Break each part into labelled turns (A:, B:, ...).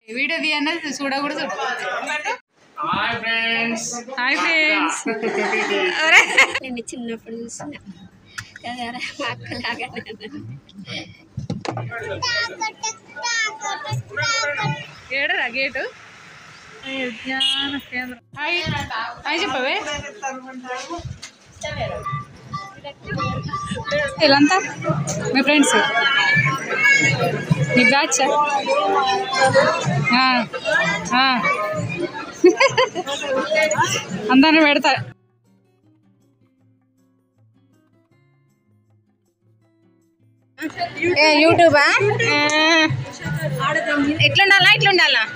A: Video తీయన్నది చూడ కూడా చూడ
B: హాయ్ ఫ్రెండ్స్
A: హాయ్ ఫ్రెండ్స్
C: నేను చిన్నప్పుడు చూసిన కదరా మా అక్కలాగానే
A: ఏడరా గేటు జ్ఞాన కేంద్రం హాయ్ హాయ్ చెప్పవే వీళ్ళంతా మీ ఫ్రెండ్స్ మీ బ్యాచ్ అందరిని పెడతా
D: యూట్యూబా ఎట్లుండాలా ఇట్లుండాలా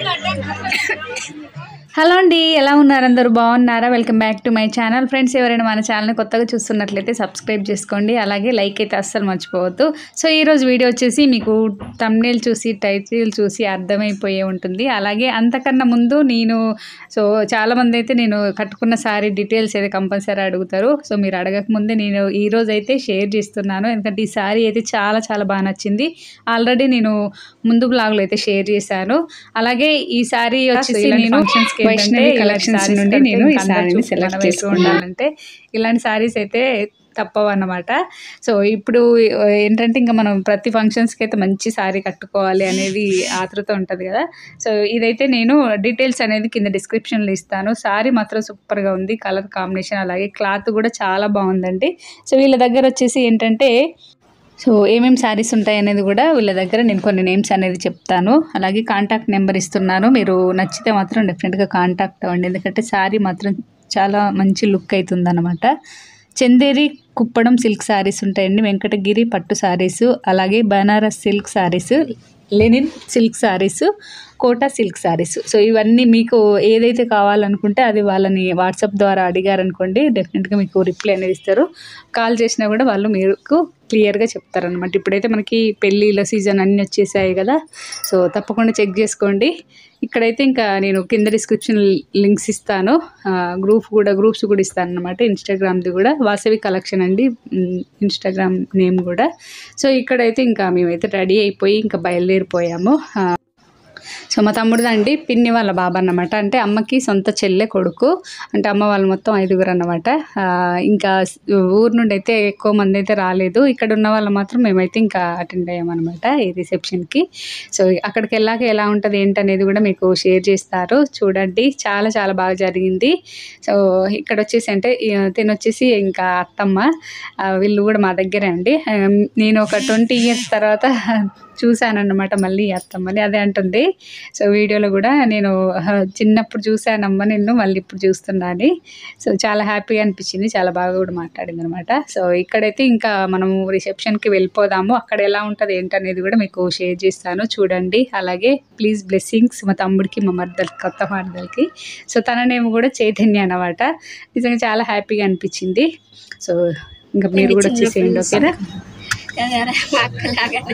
A: హలో అండి ఎలా ఉన్నారు అందరూ బాగున్నారా welcome back to my channel friends ఎవరైనా మన ఛానల్ని కొత్తగా చూస్తున్నట్లయితే సబ్స్క్రైబ్ చేసుకోండి అలాగే లైక్ అయితే అస్సలు మర్చిపోవద్దు సో ఈరోజు వీడియో వచ్చేసి మీకు తమ్నేల్ చూసి టైటిల్ చూసి అర్థమైపోయే ఉంటుంది అలాగే అంతకన్నా ముందు నేను సో చాలామంది అయితే నేను కట్టుకున్న సారీ డీటెయిల్స్ అయితే కంపల్సరీ అడుగుతారు సో మీరు అడగక ముందే నేను ఈ రోజు అయితే షేర్ చేస్తున్నాను ఎందుకంటే ఈ సారీ అయితే చాలా చాలా బాగా నచ్చింది ఆల్రెడీ నేను ముందు బ్లాగ్లో అయితే షేర్ చేశాను అలాగే ఈ సారీ వచ్చేసి నేను వైష్ణవి కలెక్షన్స్ నుండి నేను ఈ సారీని సెలెక్ట్ చేసి ఉండాలంటే ఇలాంటి సారీస్ అయితే తప్పవు అన్నమాట సో ఇప్పుడు ఏంటంటే ఇంకా మనం ప్రతి ఫంక్షన్స్కి అయితే మంచి సారీ కట్టుకోవాలి అనేది ఆతృత ఉంటుంది కదా సో ఇదైతే నేను డీటెయిల్స్ అనేది కింద డిస్క్రిప్షన్లో ఇస్తాను సారీ మాత్రం సూపర్గా ఉంది కలర్ కాంబినేషన్ అలాగే క్లాత్ కూడా చాలా బాగుందండి సో వీళ్ళ దగ్గర వచ్చేసి ఏంటంటే సో ఏమేమి శారీస్ ఉంటాయి అనేది కూడా వీళ్ళ దగ్గర నేను కొన్ని నేమ్స్ అనేది చెప్తాను అలాగే కాంటాక్ట్ నెంబర్ ఇస్తున్నాను మీరు నచ్చితే మాత్రం డెఫినెట్గా కాంటాక్ట్ అవ్వండి ఎందుకంటే శారీ మాత్రం చాలా మంచి లుక్ అవుతుంది అనమాట చందేరి కుప్పడం సిల్క్ శారీస్ ఉంటాయండి వెంకటగిరి పట్టు శారీస్ అలాగే Banaras silk saris linen silk saris Kota silk saris so ఇవన్నీ మీకు ఏదైతే కావాలనుకుంటే అది వాళ్ళని వాట్సాప్ ద్వారా అడిగారనుకోండి డెఫినెట్గా మీకు రిప్లై అనేది ఇస్తారు కాల్ చేసినా కూడా వాళ్ళు మీకు క్లియర్గా చెప్తారనమాట ఇప్పుడైతే మనకి పెళ్ళిళ్ళ సీజన్ అన్నీ వచ్చేసాయి కదా సో తప్పకుండా చెక్ చేసుకోండి ఇక్కడైతే ఇంకా నేను కింద డిస్క్రిప్షన్ లింక్స్ ఇస్తాను గ్రూప్ కూడా గ్రూప్స్ కూడా ఇస్తాను అనమాట ఇన్స్టాగ్రామ్ది కూడా వాసవి కలెక్షన్ అండి ఇన్స్టాగ్రామ్ నేమ్ కూడా సో ఇక్కడైతే ఇంకా మేమైతే రెడీ అయిపోయి ఇంకా బయలుదేరిపోయాము ఆ, సో మా తమ్ముడిదండి పిన్ని వాళ్ళ బాబా అన్నమాట అంటే అమ్మకి సొంత చెల్లె కొడుకు అంటే అమ్మ వాళ్ళు మొత్తం ఐదుగురు అన్నమాట ఆ, ఇంకా స్- ఊరు నుండి అయితే ఎక్కువ మంది అయితే రాలేదు ఇక్కడ ఉన్న వాళ్ళు మాత్రం మేమైతే ఇంకా అటెండ్ అయ్యామన్నమాట ఈ రిసెప్షన్కి సో అక్కడికి వెళ్ళాక ఎలా ఉంటుంది ఏంటనేది కూడా మీకు షేర్ చేస్తారు చూడండి చాలా చాలా బాగా జరిగింది సో ఇక్కడ వచ్చేసి అంటే ఈ, తిను వచ్చేసి ఇంకా అత్తమ్మ ఆ, వీళ్ళు కూడా మా దగ్గరే అండి ఆ, నేను ఒక ట్వంటీ ఇయర్స్ తర్వాత చూశానన్నమాట మళ్ళీ ఈ అత్తమ్మని అదే అంటుంది సో వీడియోలో కూడా నేను ఆ, చిన్నప్పుడు చూశానమ్మ నిన్ను మళ్ళీ ఇప్పుడు చూస్తున్నాను సో చాలా హ్యాపీగా అనిపించింది చాలా బాగా కూడా మాట్లాడింది అనమాట సో ఇక్కడైతే ఇంకా మనము రిసెప్షన్కి వెళ్ళిపోదాము అక్కడ ఎలా ఉంటుంది ఏంటనేది కూడా మీకు షేర్ చేస్తాను చూడండి అలాగే ప్లీజ్ బ్లెస్సింగ్స్ మా తమ్ముడికి మా మర్దలకి కొత్త మర్దలకి సో తన నేమ్ కూడా చైతన్య అన్నమాట నిజంగా చాలా హ్యాపీగా అనిపించింది సో ఇంకా మీరు కూడా వచ్చేసేయండి ఓకేనా
C: కదరా మా అక్కలాగానే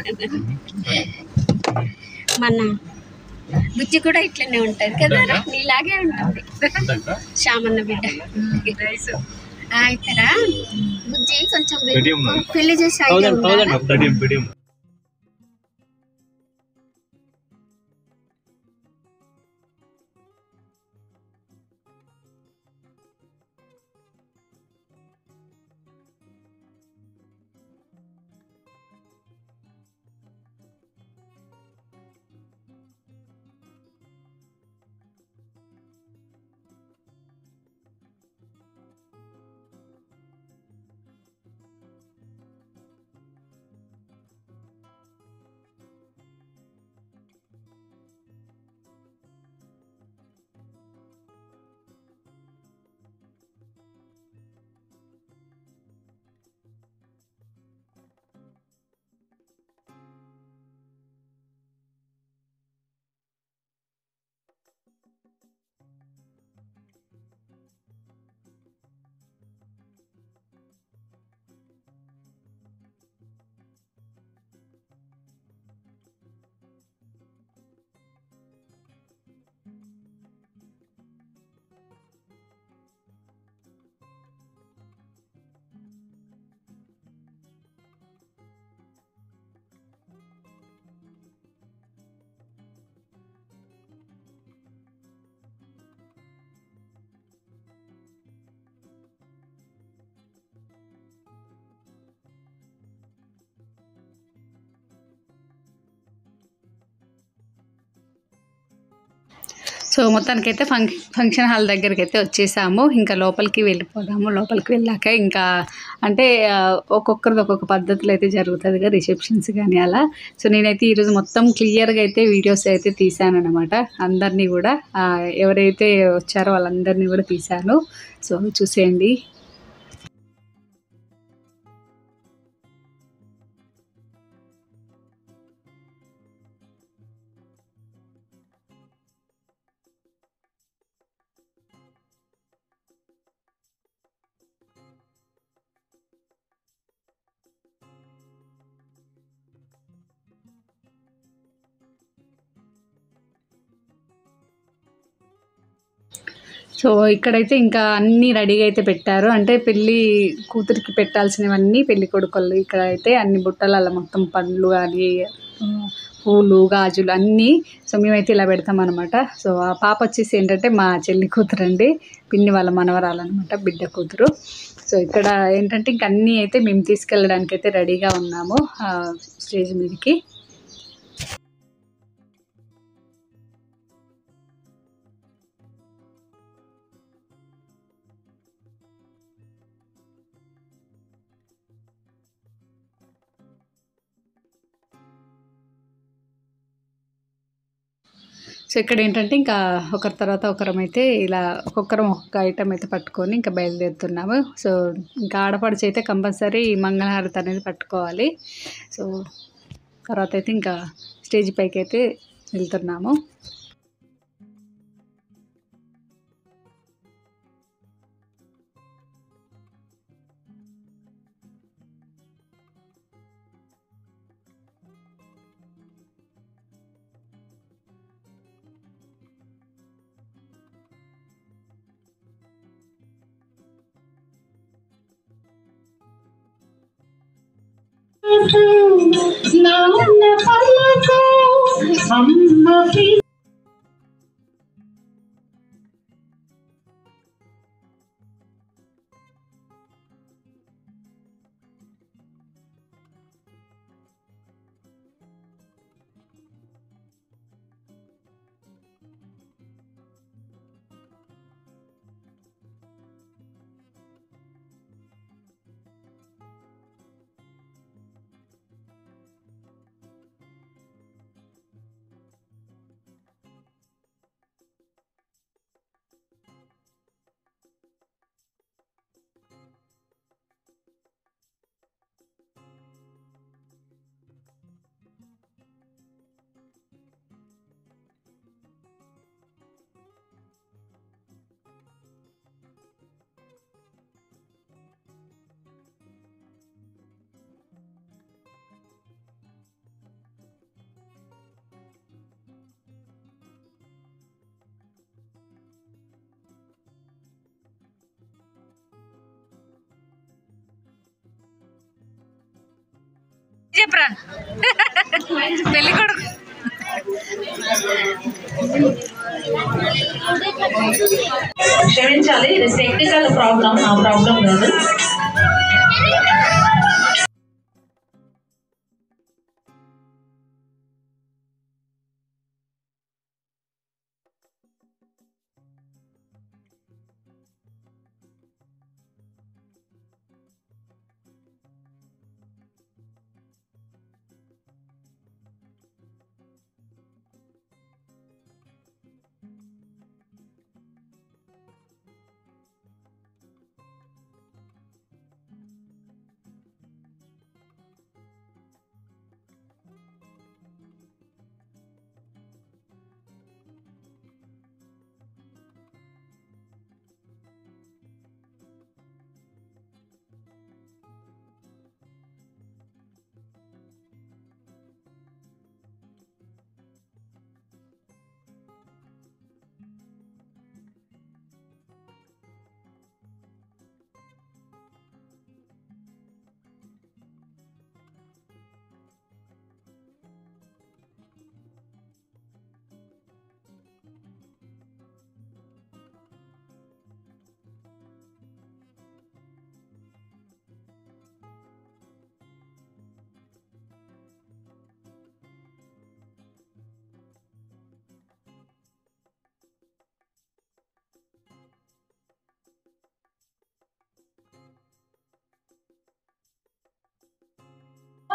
C: మన బుజ్జి కూడా ఇట్లనే ఉంటది కదరా నీలాగే ఉంటుంది శ్యామన్న బిడ్డ అయితేరా బుజ్జి కొంచెం పెళ్లి చేసి ఐడియా ఉందా?
A: సో మొత్తానికైతే ఫంక్ ఫంక్షన్ హాల్ దగ్గరికి అయితే వచ్చేసాము ఇంకా లోపలికి వెళ్ళిపోదాము లోపలికి వెళ్ళాక ఇంకా అంటే ఆ, ఒక్కొక్కరిది ఒక్కొక్క పద్ధతులు అయితే జరుగుతుంది కదా రిసెప్షన్స్ కానీ అలా సో నేనైతే ఈరోజు మొత్తం క్లియర్గా అయితే వీడియోస్ అయితే తీసాను అనమాట అందరినీ కూడా ఆ, ఎవరైతే వచ్చారో వాళ్ళందరినీ కూడా తీశాను సో చూసేయండి సో ఇక్కడైతే ఇంకా అన్నీ రెడీగా అయితే పెట్టారు అంటే పెళ్ళి కూతురికి పెట్టాల్సినవన్నీ పెళ్లి కొడుకులు ఇక్కడ అయితే అన్ని బుట్టలలో మొత్తం పండ్లు కానీ ఆ, పూలు గాజులు అన్నీ సో మేమైతే ఇలా పెడతాం అనమాట సో ఆ పాప వచ్చేసి ఏంటంటే మా చెల్లి కూతురు అండి పిన్ని వాళ్ళ మనవరాలు అనమాట బిడ్డ కూతురు సో ఇక్కడ ఏంటంటే ఇంక అన్నీ అయితే మేము తీసుకెళ్ళడానికి అయితే రెడీగా ఉన్నాము ఆ, స్టేజ్ మీదకి సో ఇక్కడ ఏంటంటే ఇంకా ఒకరి తర్వాత ఒకరం అయితే ఇలా ఒక్కొక్కరం ఒక్కొక్క ఐటమ్ అయితే పట్టుకొని ఇంకా బయలుదేరుతున్నాము సో ఇంకా ఆడపడుచు అయితే కంపల్సరీ మంగళహారతి అనేది పట్టుకోవాలి సో తర్వాత అయితే ఇంకా స్టేజ్ పైకి అయితే వెళ్తున్నాము
D: చెప్పరా పెళ్లి కొడుకు
E: క్షమించాలి ఇది టెక్నికల్ ప్రాబ్లం నా ప్రాబ్లం కాదు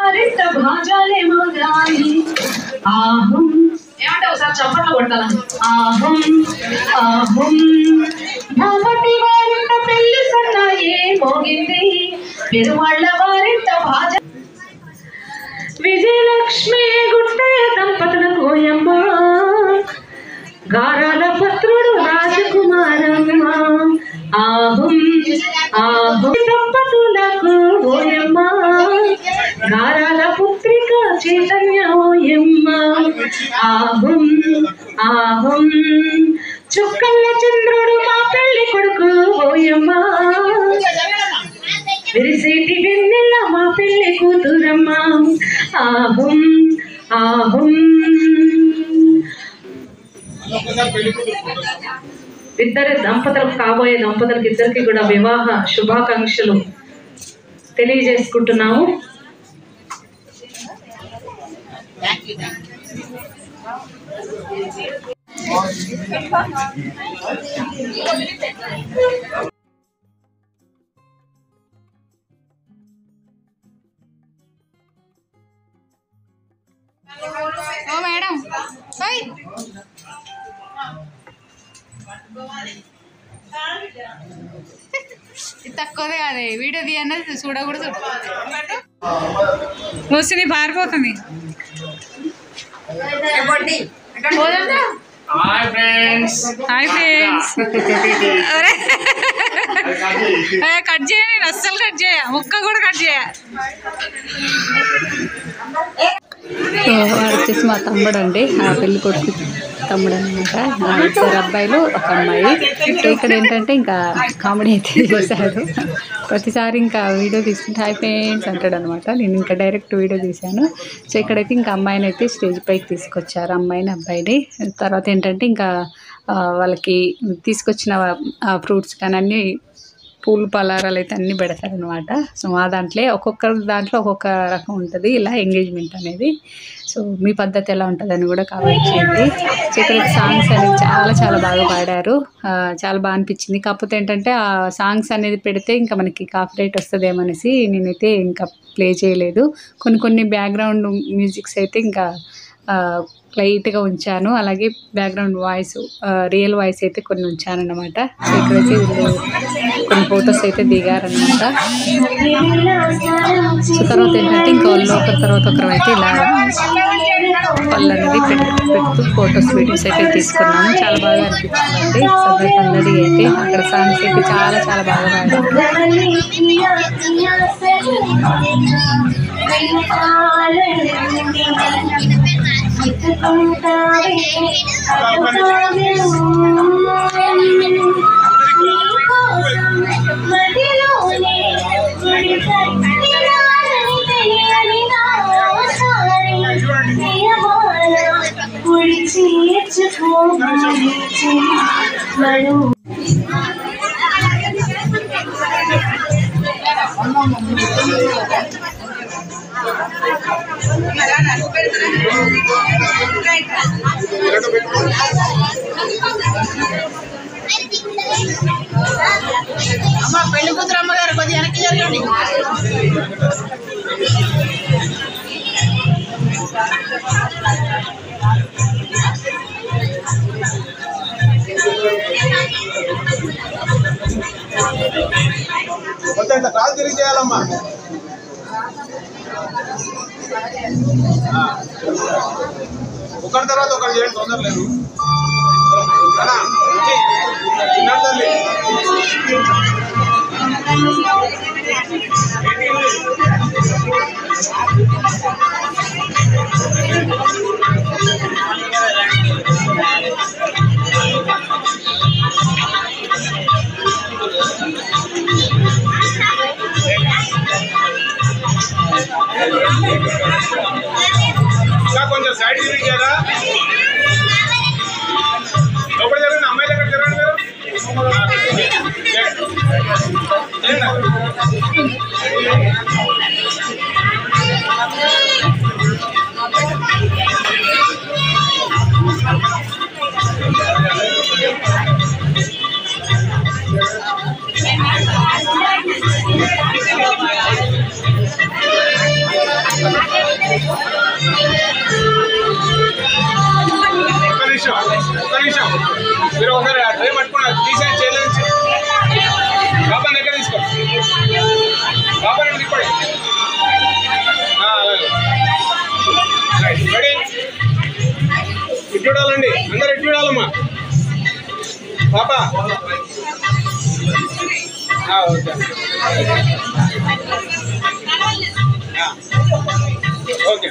E: వారింట భాజాలే మోగాలి ఆహం ఏమంటావు సార్ చప్పట్లు కొట్టాలా ఆహం ఆహం భామటి వారింట పెళ్లి సన్నాయే మోగింది పెరుమాళ్ళ వారింట భాజ విజయలక్ష్మి గుట్టయ్య దంపతులకు ఓయమ్మ గారాల పత్రుడు రాజకుమారమ్మ ఆహం ఆహం దంపతులకు ఓయమ్మ గారాల పుత్రిక చైతన్య ఓయమ్మ ఆహం ఆహం చుక్కల చంద్రుడు మా పెళ్లి కొడుకు ఓయమ్మ విరిసేటి వెన్నెల మా పెళ్లి కూతురమ్మ ఆహం ఆహం ఇద్దరు దంపతులకు కాబోయే దంపతులకు ఇద్దరికి కూడా వివాహ శుభాకాంక్షలు తెలియజేసుకుంటున్నాము
D: ఓ మేడం ఓయ్ ఇది తక్కువదే అదే వీడియో తీయన్నది చూడ కూడా చూడ వస్తుంది పారిపోతుంది
B: హాయ్ ఫ్రెండ్స్
D: హాయ్ ఫ్రెండ్స్ అరే ఏ, కట్ చేయ నేను అస్సలు కట్ చేయ ముక్క కూడా కట్ చేయ
A: సో వాడు వచ్చేసి మా తమ్ముడు అండి ఆ పెళ్లి కొడుకు తమ్ముడు అనమాట ఇద్దరు అబ్బాయిలు ఒక అమ్మాయి సో ఇక్కడ ఏంటంటే ఇంకా కామెడీ అయితే చేశారు ప్రతిసారి ఇంకా వీడియో తీసుకుంటే హాయ్ ఫ్రెండ్స్ అంటాడు అనమాట నేను ఇంకా డైరెక్ట్ వీడియో తీశాను సో ఇక్కడైతే ఇంకా అమ్మాయిని అయితే స్టేజ్ పైకి తీసుకొచ్చారు అమ్మాయిని అబ్బాయిని తర్వాత ఏంటంటే ఇంకా ఆ, వాళ్ళకి తీసుకొచ్చిన ఫ్రూట్స్ కానీ అన్నీ పూలు పలారాలు అయితే అన్నీ పెడతారనమాట సో మా దాంట్లో ఒక్కొక్క దాంట్లో ఒక్కొక్క రకం ఉంటుంది ఇలా ఎంగేజ్మెంట్ అనేది సో మీ పద్ధతి ఎలా ఉంటుందని కూడా కామెంట్ చేయండి సో ఇక్కడ సాంగ్స్ అనేది చాలా చాలా బాగా పాడారు ఆ, చాలా బాగా అనిపించింది కాకపోతే ఏంటంటే ఆ సాంగ్స్ అనేది పెడితే ఇంకా మనకి కాపీ రైట్ వస్తుందేమనేసి నేనైతే ఇంకా ప్లే చేయలేదు కొన్ని కొన్ని బ్యాక్గ్రౌండ్ మ్యూజిక్స్ అయితే ఇంకా లైట్గా ఉంచాను అలాగే బ్యాక్గ్రౌండ్ వాయిస్ రియల్ వాయిస్ అయితే కొన్ని ఉంచాను అనమాట సో ఇక్కడైతే వీళ్ళు కొన్ని ఫొటోస్ అయితే దిగారనమాట సో తర్వాత ఏంటంటే ఇంకా వాళ్ళు ఒకరి తర్వాత ఒకరు అయితే ఇలా పళ్ళు అనేది పెట్టు పెడుతూ ఫొటోస్ వీడియోస్ అయితే తీసుకున్నాము చాలా బాగా అనిపించిందండి సభ పల్లడి అయితే అక్కడ సాంగ్స్ అయితే చాలా చాలా బాగా పాడారు
E: మనం
F: కొంచెం ఇట్లా కాలు తిరిగి చేయాలమ్మా ఆ. ఒకరి తర్వాత ఒకరు చేయండి తొందర లేదు అన్నా, వచ్చి. చిన్నాడు తల్లి ఇంకా కొంచెం సైడ్ తిరిగి చేయరా లోపల జరగండి అమ్మాయిలు ఎక్కడ జరగండి మీరు ఆ, చేయండి. చేయండి. నిమిషం ఒక్క నిమిషం మీరు ఒకసారి ఆ ట్రే పట్టుకున్నారు తీసేసి చేయలేదు బాబా దగ్గర తీసుకో బాబా రెడ్డి తిప్పండి ఆ, అలాగే రైట్ రెడీ ఇటు చూడాలండి అందరు ఇటు చూడాలమ్మా పాప ఆ, ఓకే ఆ, ఓకే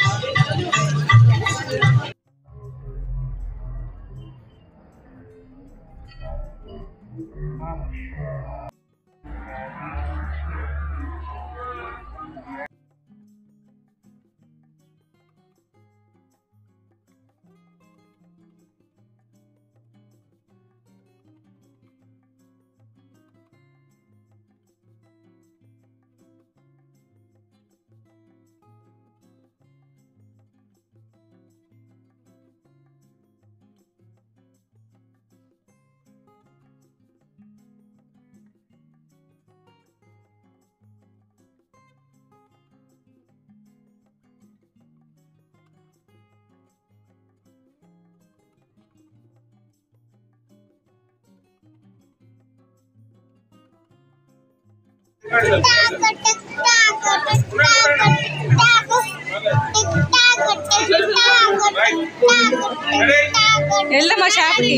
D: వెళ్దామా షాప్కి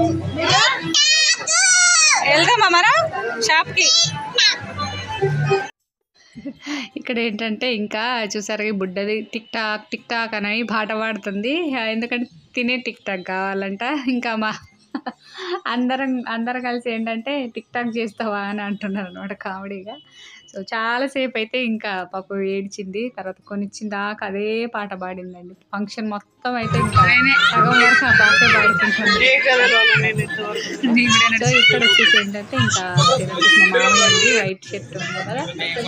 D: వెళ్దామా మరా షాప్కి
A: ఇక్కడ ఏంటంటే ఇంకా చూసారు ఈ బుడ్డది టిక్ టాక్ టిక్ టాక్ అని పాట పాడుతుంది ఆ, ఎందుకంటే తినే టిక్ టాక్ కావాలంట ఇంకా మా అందరం అందరం కలిసి ఏంటంటే టిక్ టాక్ చేస్తావా అని అంటున్నారు అనమాట కామెడీగా సో చాలాసేపు అయితే ఇంకా పాప ఏడ్చింది తర్వాత కొనిచ్చిన దాకా అదే పాట పాడిందండి ఫంక్షన్ మొత్తం అయితే ఇంకా సగం వరకు ఆ పాటే పాడుకుంటుంది సో ఇక్కడ వచ్చేసి ఏంటంటే ఇంకా ఇది వచ్చేసి మా మామయ్య అండి వైట్ షర్ట్ ఉంది కదా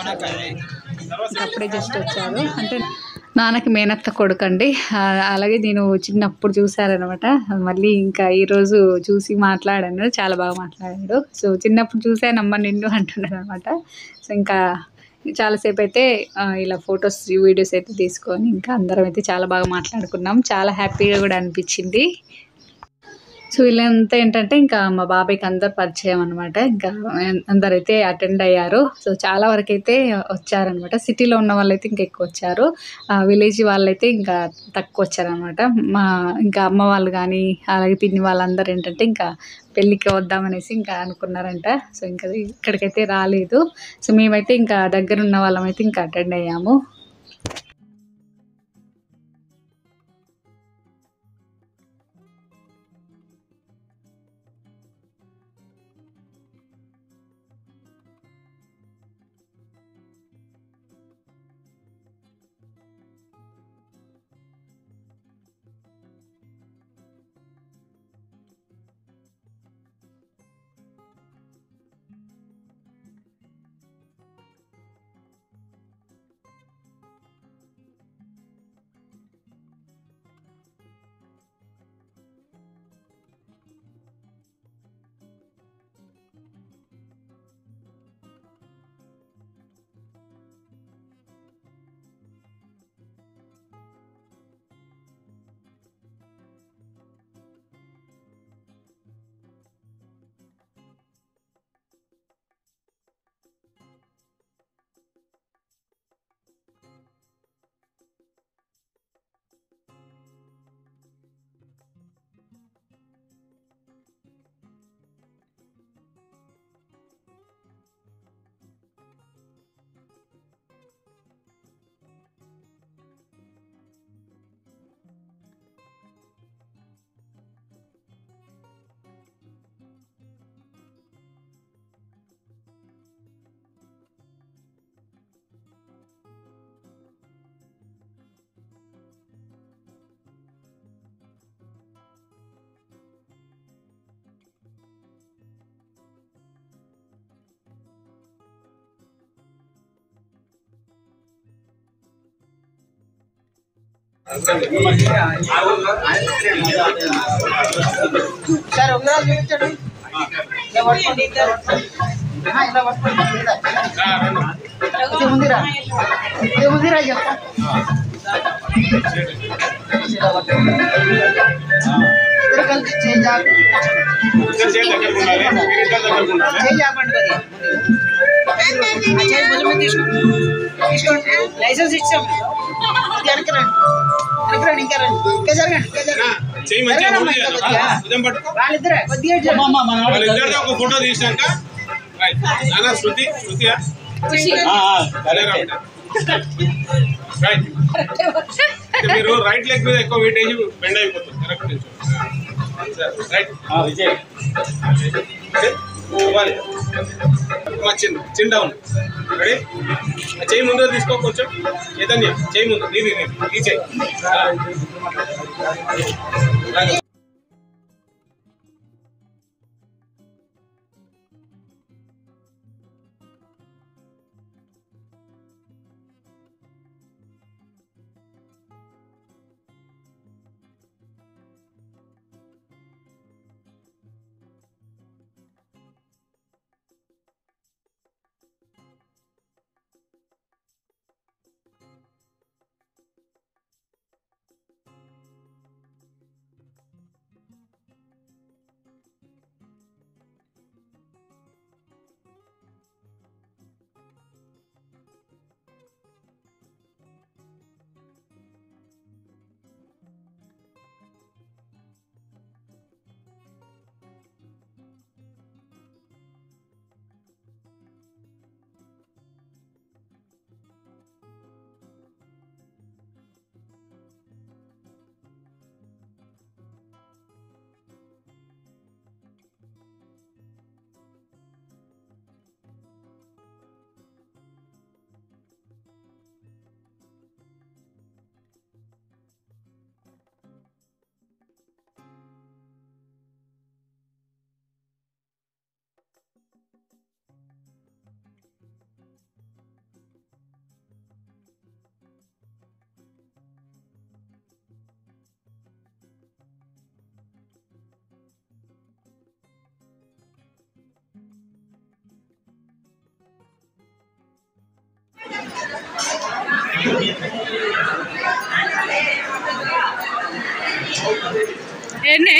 A: ఇంకా అప్పుడే జస్ట్ వచ్చారు అంటే నాన్నకి మేనత్త కొడుకు అండి ఆ, అలాగే నేను చిన్నప్పుడు చూసారనమాట మళ్ళీ ఇంకా ఈరోజు చూసి మాట్లాడాను చాలా బాగా మాట్లాడాడు సో చిన్నప్పుడు చూసానమ్మ నిన్ను అంటున్నాడు అనమాట సో ఇంకా చాలాసేపు అయితే ఆ, ఇలా ఫొటోస్ వీడియోస్ అయితే తీసుకొని ఇంకా అందరం అయితే చాలా బాగా మాట్లాడుకున్నాం చాలా హ్యాపీగా కూడా అనిపించింది సో వీళ్ళంతా ఏంటంటే ఇంకా మా బాబాయ్కి అందరు పరిచయం అనమాట ఇంకా అందరైతే అటెండ్ అయ్యారు సో చాలా వరకు అయితే వచ్చారనమాట సిటీలో ఉన్న వాళ్ళైతే ఇంకా ఎక్కువ వచ్చారు విలేజ్ వాళ్ళైతే ఇంకా తక్కువ వచ్చారనమాట మా ఇంకా అమ్మ వాళ్ళు కానీ అలాగే పిన్ని వాళ్ళందరూ ఏంటంటే ఇంకా పెళ్ళికి వద్దామనేసి ఇంకా అనుకున్నారంట సో ఇంకా ఇక్కడికైతే రాలేదు సో మేమైతే ఇంకా దగ్గర ఉన్న వాళ్ళమైతే ఇంకా అటెండ్ అయ్యాము
F: ఆ, ఇద్దరు చేతి దగ్గరకు ఉండాలి మీరు ఇద్దరు దగ్గరకు ఉండాలి
G: లైసెన్స్ ఇచ్చాం వెనక్కి రండి వెనక్కి రండి ఇంకా రండి ఇంకా జరగండి ఇంకా జరగండి
F: నా, చెయ్యి మంచిగా మూవ్ చేయాలి భుజం పట్టు
G: వాళ్ళిద్దరే కొద్దిగా ఇటు జరగండి.
F: వాళ్ళిద్దరితో ఒక ఫోటో తీసినాక రైట్ నాన్న శృతి శృతియా రైట్ మీరు రైట్ లెగ్ మీద ఎక్కువ వెయిట్ వేసి బెండ్ అయిపోతుంది కరెక్ట్ రైట్ ఇవ్వాలి మా చిన్ చిన్ డౌన్ రెడీ చేయి ముందు తీసుకో కొంచెం చైతన్య చేయి ముందు నీది నీది ఈ చేయి
D: ఏంటి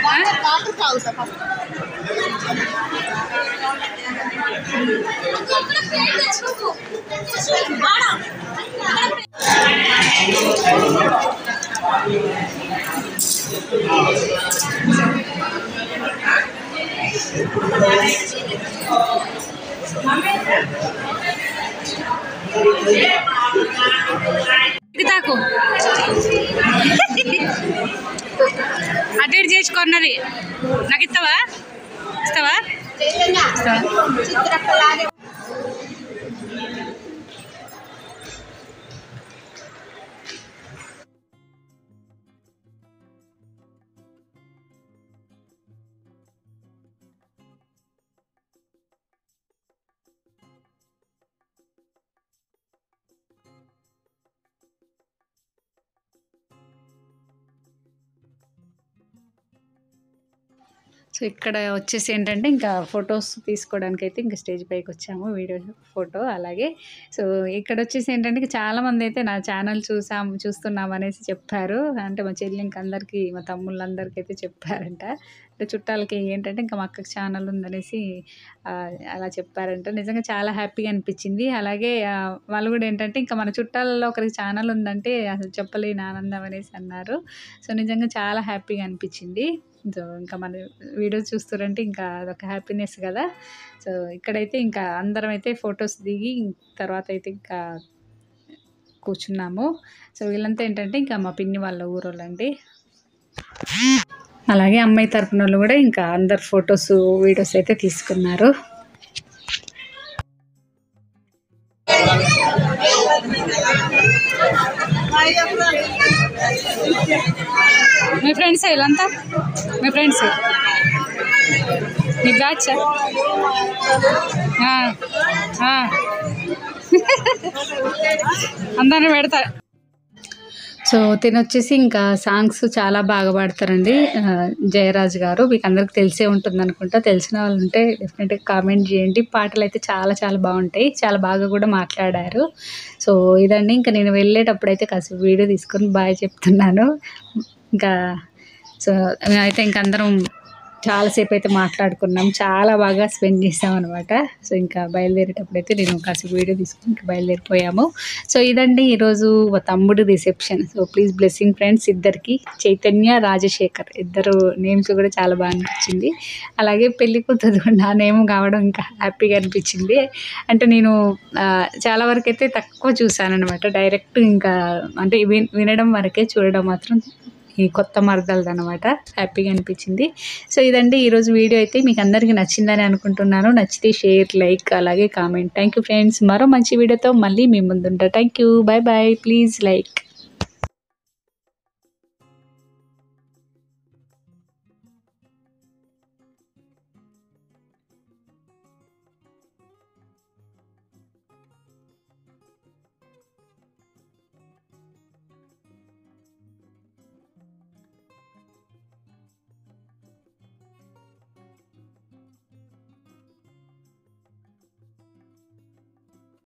D: తాకు అటు ఇటు చేసి కొన్నది నాకు ఇస్తావా ఇస్తావా ఇస్తావా
A: సో ఇక్కడ వచ్చేసి ఏంటంటే ఇంకా ఫొటోస్ తీసుకోవడానికి అయితే ఇంకా స్టేజ్ పైకి వచ్చాము వీడియో ఫోటో అలాగే సో ఇక్కడ వచ్చేసి ఏంటంటే ఇంకా చాలామంది అయితే నా ఛానల్ చూసాం చూస్తున్నాం అనేసి చెప్పారు అంటే మా చెల్లి ఇంక అందరికీ మా తమ్ముళ్ళందరికీ అయితే చెప్పారంట అంటే చుట్టాలకి ఏంటంటే ఇంకా మా అక్కకి ఛానల్ ఉందనేసి ఆ, అలా చెప్పారంట నిజంగా చాలా హ్యాపీగా అనిపించింది అలాగే ఆ, వాళ్ళు కూడా ఏంటంటే ఇంకా మన చుట్టాలలో ఒకరికి ఛానల్ ఉందంటే అసలు చెప్పలేని ఆనందం అనేసి అన్నారు సో నిజంగా చాలా హ్యాపీగా అనిపించింది సో ఇంకా మన వీడియోస్ చూస్తారంటే ఇంకా అదొక హ్యాపీనెస్ కదా సో ఇక్కడైతే ఇంకా అందరం అయితే ఫొటోస్ దిగి తర్వాత అయితే ఇంకా కూర్చున్నాము సో వీళ్ళంతా ఏంటంటే ఇంకా మా పిన్ని వాళ్ళ ఊరోళ్ళండి అలాగే అమ్మాయి తరపున వాళ్ళు కూడా ఇంకా అందరు ఫొటోస్ వీడియోస్ అయితే తీసుకున్నారు
D: మీ ఫ్రెండ్స్ వీళ్ళంతా మీ ఫ్రెండ్స్ మీ బ్యాచ్ అందరిని పెడతా
A: సో తిని వచ్చేసి ఇంకా సాంగ్స్ చాలా బాగా పాడతారండి ఆ, జయరాజ్ గారు మీకు అందరికి తెలిసే ఉంటుంది అనుకుంటా తెలిసిన వాళ్ళు ఉంటే డెఫినెట్గా కామెంట్ చేయండి పాటలు అయితే చాలా చాలా బాగుంటాయి చాలా బాగా కూడా మాట్లాడారు సో ఇదండి ఇంకా నేను వెళ్ళేటప్పుడు అయితే కాసేపు వీడియో తీసుకొని బాయ్ చెప్తున్నాను ఇంకా సో అయితే ఇంక అందరం చాలాసేపు అయితే మాట్లాడుకున్నాం చాలా బాగా స్పెండ్ చేసాం అనమాట సో ఇంకా బయలుదేరేటప్పుడు అయితే నేను కాసేపు వీడియో తీసుకుని ఇంకా బయలుదేరిపోయాము సో ఇదండి ఈరోజు మా తమ్ముడు reception so please blessing friends ఇద్దరికి చైతన్య రాజశేఖర్ ఇద్దరు నేమ్స్ కూడా చాలా బాగా అనిపించింది అలాగే పెళ్లి కూతురు నా నేమ్ కావడం ఇంకా హ్యాపీగా అనిపించింది అంటే నేను ఆ, చాలా వరకు అయితే తక్కువ చూసాను అనమాట డైరెక్ట్ ఇంకా అంటే విన్- వినడం వరకే చూడడం మాత్రం ఈ కొత్త మరదలది అనమాట హ్యాపీగా అనిపించింది సో ఇదండి ఈరోజు వీడియో అయితే మీకు అందరికీ నచ్చిందని అనుకుంటున్నాను నచ్చితే షేర్ లైక్ అలాగే కామెంట్ థ్యాంక్ యూ ఫ్రెండ్స్ మరో మంచి వీడియోతో మళ్ళీ మీ ముందుంటా thank you bye bye please like